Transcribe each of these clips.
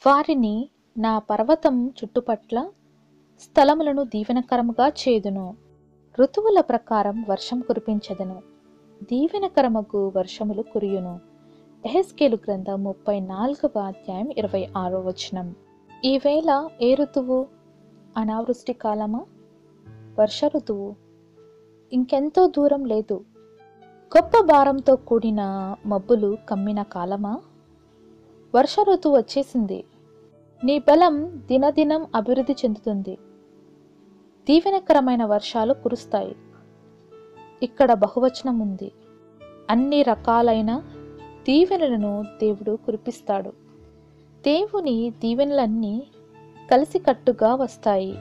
వారిని నా పర్వతం చుట్టుపట్ల స్థలములను దీవెనకరముగా చేదును ఋతువుల ప్రకారం వర్షం కురిపించదను దీవెనకరమగు వర్షములు కురియును ఎహెస్కేలు గ్రంథం ముప్పై నాలుగవ అధ్యాయం ఇరవై ఆరో వచనం ఈవేళ ఏ ఋతువు అనావృష్టి కాలమా వర్ష ఋతువు ఇంకెంతో దూరం లేదు గొప్ప భారంతో కూడిన మబ్బులు కమ్మిన కాలమా వర్ష ఋతువు వచ్చేసింది నీ బలం దినదినం అభివృద్ధి చెందుతుంది దీవెనకరమైన వర్షాలు కురుస్తాయి ఇక్కడ బహువచనం ఉంది అన్ని రకాలైన దీవెనలను దేవుడు కురిపిస్తాడు దేవుని దీవెనలన్నీ కలిసికట్టుగా వస్తాయి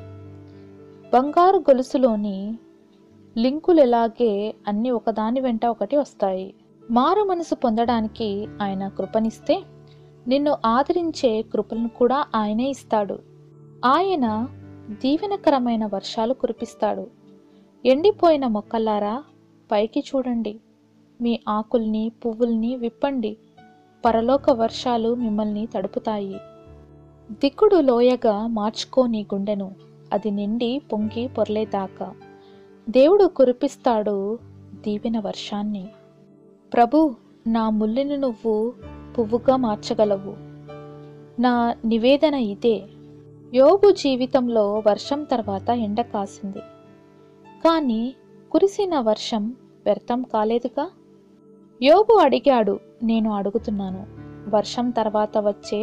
బంగారు గొలుసులోని లింకులు ఎలాగే అన్ని ఒకదాని వెంట ఒకటి వస్తాయి మారు మనసు పొందడానికి ఆయన కృపనిస్తే నిన్ను ఆదరించే కృపలను కూడా ఆయనే ఇస్తాడు ఆయన దీవెనకరమైన వర్షాలు కురిపిస్తాడు ఎండిపోయిన మొక్కలారా పైకి చూడండి మీ ఆకుల్ని పువ్వుల్ని విప్పండి పరలోక వర్షాలు మిమ్మల్ని తడుపుతాయి దిక్కుడు లోయగా మార్చుకో నీ గుండెను అది నిండి పొంగి పొర్లేదాకా దేవుడు కురిపిస్తాడు దీవెన వర్షాన్ని ప్రభు నా ముల్లుని నువ్వు పువ్వుగా మార్చగలవు నా నివేదన ఇదే యోబు జీవితంలో వర్షం తర్వాత ఎండ కాసింది కానీ కురిసిన వర్షం వ్యర్థం కాలేదుగా యోబు అడిగాడు నేను అడుగుతున్నాను వర్షం తర్వాత వచ్చే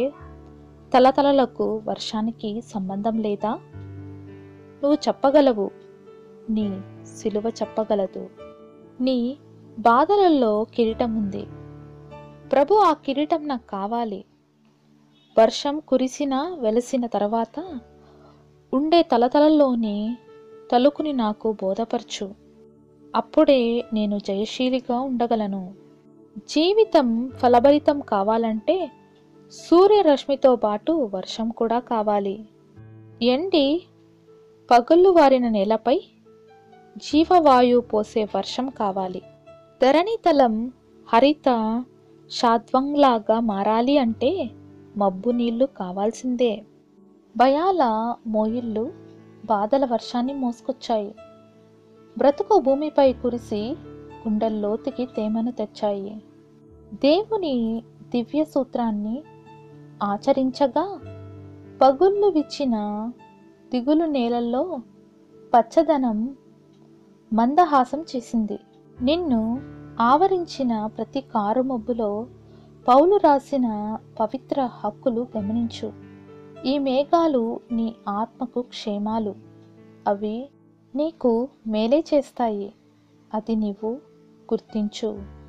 తలతలలకు వర్షానికి సంబంధం లేదా నువ్వు చెప్పగలవు నీ సిలువ చెప్పగలదు నీ బాధలలో కిరీటం ఉంది ప్రభు ఆ కిరీటం నాకు కావాలి వర్షం కురిసిన వెలసిన తర్వాత ఉండే తలతలల్లోని తలుకుని నాకు బోధపరచు అప్పుడే నేను జయశీలిగా ఉండగలను జీవితం ఫలభరితం కావాలంటే సూర్యరశ్మితో పాటు వర్షం కూడా కావాలి ఎండి పగుళ్ళు వారిన నేలపై జీవవాయువు పోసే వర్షం కావాలి ధరణితలం హరిత షాద్వంలాగా మారాలి అంటే మబ్బు నీళ్లు కావాల్సిందే భయాల మోయిళ్ళు బాధల వర్షాన్ని మోసుకొచ్చాయి బ్రతుకు భూమిపై కురిసి గుండెల్లోతుకి తేమను తెచ్చాయి దేవుని దివ్య సూత్రాన్ని ఆచరించగా పగుళ్ళు విచ్చిన దిగులు నేలల్లో పచ్చదనం మందహాసం చేసింది నిన్ను ఆవరించిన ప్రతి కారు మబ్బులో పౌలు రాసిన పవిత్ర హక్కులు గమనించు ఈ మేఘాలు నీ ఆత్మకు క్షేమాలు అవి నీకు మేలే చేస్తాయి అది నీవు గుర్తించు